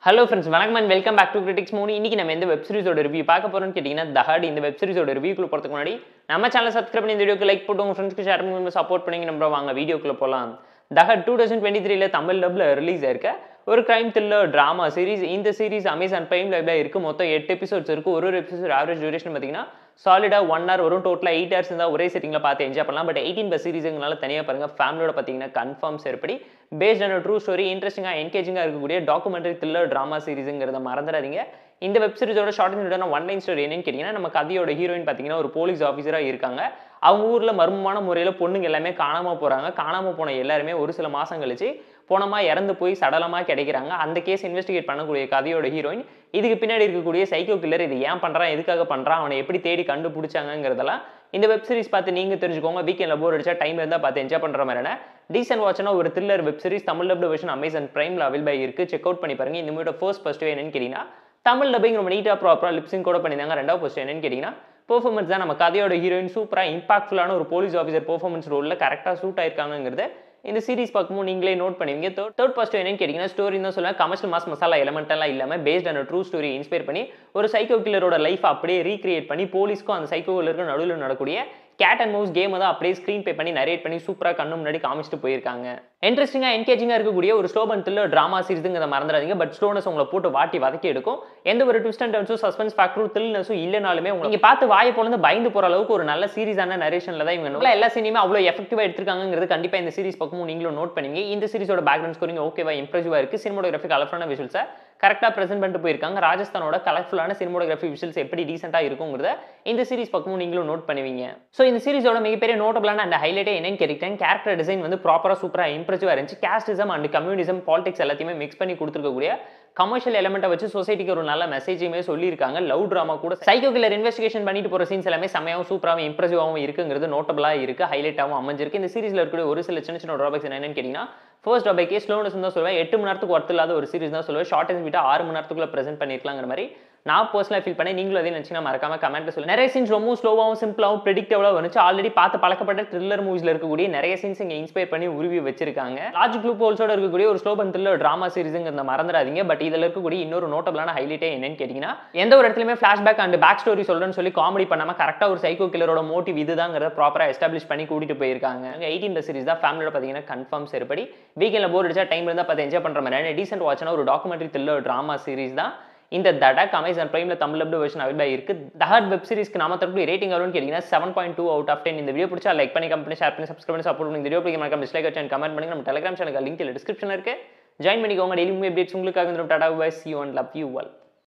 hello friends வணக்கம் and welcome back to critics மூணு இன்னைக்கு நம்ம எந்த வெப் சீரிஸோட ரிவ்யூ பார்க்க போறோம்னு கேட்டிங்கன்னா தஹாட் இந்த வெப் சீரிஸோட ரிவ்யூக்குள்ள போகிறதுக்கு முன்னாடி நம்ம சேனல் சப்ஸ்கிரைப் பண்ணி இந்த வீடியோக்கு லைக் போட்டு உங்கள் ஃப்ரெண்ட்ஸ்க்கு ஷேர் பண்ணி சப்போர்ட் பண்ணி நம்ம வாங்க வீடியோக்குள்ள போகலாம் தஹாட் டூ தௌசண்ட் டுவெண்ட்டி த்ரீல தமிழ் டப்ல ரிலீஸ் ஆயிருக்க ஒரு கிரைம் த்ரில்லர் ட்ராமா சீரிஸ் இந்த சீரிஸ் அமேசான் பிரைம் லைவ்ல இருக்கு மொத்தம் எட்டு எபிசோட்ஸ் இருக்கு ஒரு ஒரு எபிசோட் ஆவரேஜ் டியூரேஷன் பார்த்தீங்கன்னா சாலிடாக ஒன் ஹவர் வரும் டோட்டலாக எயிட் ஹவர்ஸ் இருந்தால் ஒரே செட்டிங்கில் பார்த்து என்ஜாய் பண்ணலாம் பட் எயிட்டீன் பஸ் சீரிஸுங்கனால தனியாக பாருங்க ஃபேமிலியோட பார்த்தீங்கன்னா கன்ஃபார்ம் சேர்ப்படி பேஸ்ட் ஆன் ட்ரூ ஸ்டோரி இன்ட்ரெஸ்டிங்காக என்கேஜிங்காக இருக்கக்கூடிய டாக்குமெண்ட்ரி த்ரில்லர் ட்ராமா சீரிஸுங்கிறத மறந்துடாதீங்க இந்த வெப் சீரிஸோட short and one line story என்னன்னு கேட்டிங்கன்னா நம்ம கதையோட ஹீரோயின் பார்த்தீங்கன்னா ஒரு போலீஸ் ஆஃபீஸராக இருக்காங்க அவங்க ஊரில் மர்மமான முறையில் பொண்ணுங்க எல்லாமே காணாமல் போகிறாங்க காணாமல் போன எல்லாருமே ஒரு சில மாதம் கழிச்சு போனமா இறந்து போய் சடலமாக கிடைக்கிறாங்க அந்த கேஸ் இன்வெஸ்டிகேட் பண்ணக்கூடிய கதையோட ஹீரோயின் இதுக்கு பின்னாடி இருக்கக்கூடிய சைக்கோ கில்லர் இது ஏன் பண்ணுறான் எதுக்காக பண்ணுறான் அவனை எப்படி தேடி கண்டுபிடிச்சாங்கிறதெல்லாம் இந்த வெப் சீரிஸ் பார்த்து நீங்கள் தெரிஞ்சுக்கோங்க வீக்கெண்டில் போர் அடிச்சா டைம் இருந்தால் பார்த்து என்ஜாய் பண்ணுற மாதிரியான டீசென்ட் வாட்ச்னா ஒரு thriller web series Tamil dubbed version Amazon பிரைமில் அவைலபிள் இருக்குது செக் அவுட் பண்ணி பாருங்க இந்த மூவியோட ஃபர்ஸ்ட் ஃபர்ஸ்ட் என்னன்னு கேட்டிங்கன்னா தமிழ் டப்பிங் ரொம்ப நீட்டாக ப்ராப்பராக லிப்ஸிங் கூட பண்ணியிருந்தாங்க ரெண்டாவது ஃபர்ஸ்ட் என்னன்னு கேட்டிங்கன்னா பெர்ஃபார்மன்ஸ் தான் நம்ம கதையோட ஹீரோயின் சூப்பராக இம்பாக்ட்ஃபுல்லான ஒரு போலீஸ் ஆஃபீஸர் பெர்ஃபார்மன்ஸ் ரோலில் கரெக்டாக சூட் ஆயிருக்காங்கிறது இந்த சீரிஸ் பார்க்கும்போது நீங்களே நோட் பண்ணுவீங்க தேர்ட் தேர்ட் ஃபர்ஸ்ட் என்னன்னு கேட்டிங்கன்னா ஸ்டோரி தான் சொல்லுவேன் கமர்ஷியல் மாஸ் மசாலா எலமெண்ட் எல்லாம் இல்லாமல் பேஸ்ட் ஆன ட்ரூ ஸ்டோரி இன்ஸ்பயர் பண்ணி ஒரு சைக்கோ கில்லரோட லைஃப் அப்படியே ரீக்ரியேட் பண்ணி போலீஸ்க்கும் அந்த சைக்கோ கில்லருக்கும் நடுவில் நடக்கூடிய கேட் அண்ட் மவுஸ் கேமை தான் அப்படியே ஸ்க்ரீன் பே பண்ணி நரேட் பண்ணி சூப்பராக கண்ணு முன்னாடி காமிச்சிட்டு போயிருக்காங்க இன்ட்ரெஸ்டிங்காக என்கேஜிங்காக இருக்கக்கூடிய ஒரு ஸ்லோ அண்ட் த்ரில்லர் ட்ராமா சீரிஸுங்கிறத மறந்துடாதீங்க பட் ஸ்லோனஸ் உங்களை போட்டு வாட்டி வதக்கி எடுக்கும் எந்த ஒரு ட்விஸ்ட் அண்ட் டர்ன்ஸும் சஸ்பென்ஸ் ஃபேக்டரும் த்ரில்னஸும் இல்லைனாலுமே உங்களுக்கு பார்த்து வாயை போல பயந்து போகிற அளவுக்கு ஒரு நல்ல சீரிஸான நரேஷனில் தான் இவங்க எல்லா சீனியுமே அவ்வளோ எஃபெக்டிவாக எடுத்திருக்காங்கிறது கண்டிப்பாக இந்த சீரிஸ் பக்கமும் நீங்களும் நோட் பண்ணீங்க இந்த சீரிஸோட பேக்ரவுண்ட் ஸ்கோரிங் ஓகேவா இம்ப்ரெசிவாக இருக்குது சினிமோகிராஃபி கலர்ஃபுல்லான விஷுவல்ஸை கரெக்டாக ப்ரெசென்ட் பண்ணிட்டு போயிருக்காங்க ராஜஸ்தானோட கலர்ஃபுல்லான சினிமோகிராஃபி விஷுவல்ஸ் எப்படி டீசெண்டாக இருக்குங்கிறத இந்த சீரிஸ் பக்கமும் நீங்களும் நோட் பண்ணுவீங்க ஸோ இந்த சீரிஸோட மிகப்பெரிய நோட்டபிளான அந்த ஹைலைட்டே என்னன்னு கேட்டேன் கேரக்டர் டிசைன் வந்து ப்ராப்பராக சூப்பராக இம்ப்ரெசிவாக இருந்துச்சு கேஸ்டிசம் அண்ட் கம்யூனிசம் பாலிடிக்ஸ் எல்லாத்தையுமே மிக்ஸ் பண்ணி கொடுத்துருக்கக்கூடிய கமர்ஷியல் எலமெண்ட்டை வச்சு சொசைட்டிக்கு ஒரு நல்ல மெசேஜுமே சொல்லியிருக்காங்க லவ் ட்ராமா கூட சைக்கோ கில்லர் இன்வெஸ்டிகேஷன் பண்ணிட்டு போகிற சீன்ஸ் எல்லாமே செம்மையாகவும் சூப்பராகவும் இம்ப்ரெசிவாகவும் இருக்குங்கிறது நோட்டபிளாக இருக்குது ஹைலைட்டாகவும் அமைஞ்சிருக்கு இந்த சீரிஸில் இருக்கக்கூடிய ஒரு சில சின்ன சின்ன ட்ராபேக்ஸ் என்னன்னு கேட்டிங்கன்னா ஃபர்ஸ்ட் ட்ராபேக்கே ஸ்லோனஸ் தான் சொல்லுவேன் எட்டு மணி நேரத்துக்கு ஒர்த் இல்லாத ஒரு சீரிஸ் தான் சொல்லுவேன் ஷார்ட் அண்ட் ஸ்வீட்டாக ஆறு மணி நேரத்துக்குள்ள ப்ரெசென்ட் பண்ணிருக்கலாங்கிற மாதிரி நான் பர்சனலாக ஃபீல் பண்ணேன் நீங்களும் அதே நினச்சிங்கன்னா மறக்காம கமெண்ட் சொல்லுங்கள் நிறைய சீன்ஸ் ரொம்ப ஸ்லோவாகவும் சிம்பிளாகவும் ப்ரெடிக்டபிளாக வந்துச்சு ஆல்ரெடி பார்த்து பழக்கப்பட்ட த்ரில்லர் மூவிஸில் இருக்கக்கூடிய நிறைய சீன்ஸ் இங்கே இன்ஸ்பயர் பண்ணி உருவி வச்சிருக்காங்க லாஜிக் லூப் ஹோல்ஸோட இருக்கக்கூடிய ஒரு ஸ்லோ அண்ட் த்ரில்லர் ட்ராமா சீரிஸுங்கிறத மறந்துடாதீங்க பட் இதில் இருக்கக்கூடிய இன்னொரு நோட்டபிளான ஹைலைட்டே என்னன்னு கேட்டிங்கன்னா எந்த ஒரு இடத்துலையுமே ஃப்ளாஷ்பேக் அண்ட் பேக் ஸ்டோரி சொல்கிறேன்னு சொல்லி காமெடி பண்ணாமல் கரெக்டாக ஒரு சைக்கோ கில்லரோட மோட்டிவ் இதுதாங்கிறத ப்ராப்பராக எஸ்டாப்ளிஷ் பண்ணி கூட்டிட்டு போயிருக்காங்க எயிட்டீன் சீரிஸ் தான் ஃபேமிலியோட பார்த்தீங்கன்னா கன்ஃபார்ம் சரிப்படி வீக்கெண்டில் போர் அடிச்சா டைம் இருந்தால் பார்த்து என்ஜாய் பண்ணுற மாதிரி டீசென்ட் வாட்ச்னா ஒரு டாக்குமெண்ட்ரி த்ரில்லர் ட்ராமா சீரிஸ் தான் இந்த தடக் அமேசான் பிரைமில் தமிழ் அப்டு வெர்ஷன் அவைலபிளாக இருக்குது தஹட் வெப் சீரிஸ்க்கு நாம தரப்பு ரேட்டிங் வரும்னு கேட்டிங்கன்னா seven point two out of ten இந்த வீடியோ பிடிச்சா லைக் பண்ணி கம்பெனி ஷேர் பண்ணி சப்ஸ்கிரைப் பண்ணி சப்போர்ட் பண்ணி இந்த வீடியோ பிடிக்க மறக்காம டிஸ்லைக் வச்சு கமெண்ட் பண்ணி நம்ம டெலிகிராம் சேனல் லிங்க் டிஸ்கிரிப்ஷன் இருக்கு ஜாயின் பண்ணிக்கோங்க டெய்லி அப்டேட்ஸ் உங்களுக்காக tata bye see one love you all